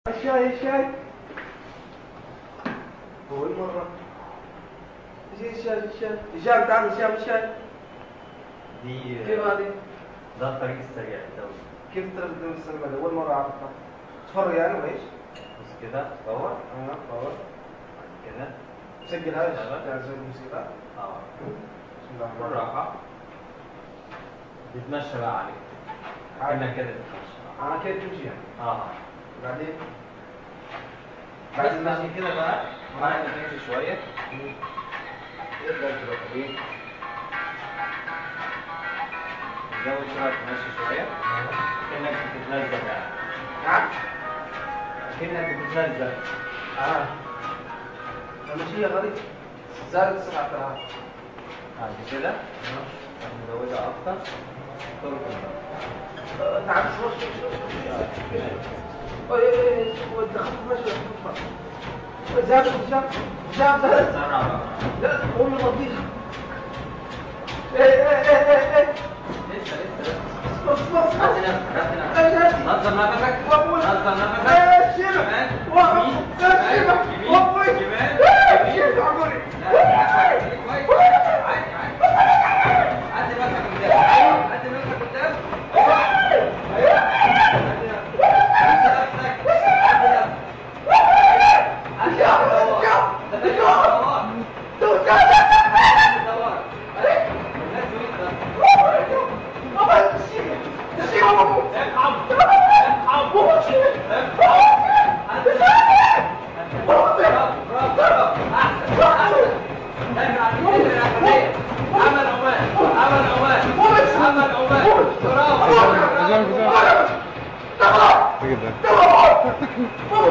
الشاي الشاي أول مرة زي الشاي الشاي هشام تعال هشام الشاي دي كيف هذه؟ ده الطريق السريع الدولي كيف ترى الدوري السنة أول مرة أعرفها تفرج يعني وإيش؟ بص كده دور أنا خلاص بعد كده سجل هذا تمام. يعني زي الموسيقى اه بسم الله الرحمن الرحيم بالراحة بتمشى بقى عليك كأنك كده بتمشى أنا كيف تمشي يعني اه بعدين بس ماشي كده بقى معاك تمشي شوية يبدأ كده طبيعي تزود شوية تمشي شوية كأنك بتتنزل يعني نعم كأنك بتتنزل آه المشي غريب زادت السرعة ترى بعد كده تروح مزودها أكتر تركض بقى نعم شو شو شو شو ايه ودخلت مشي زاد هشام هشام زاد سرع بقى لا قوم نضيف ايه ايه ايه ايه ايه لسه لسه لسه بص بص هات نفسك هات نفسك نظم نفسك نظم نفسك ايه شيلة كمان واحد يمين ايه شيلة يمين واحد شمال ايه شيلة عقولي كده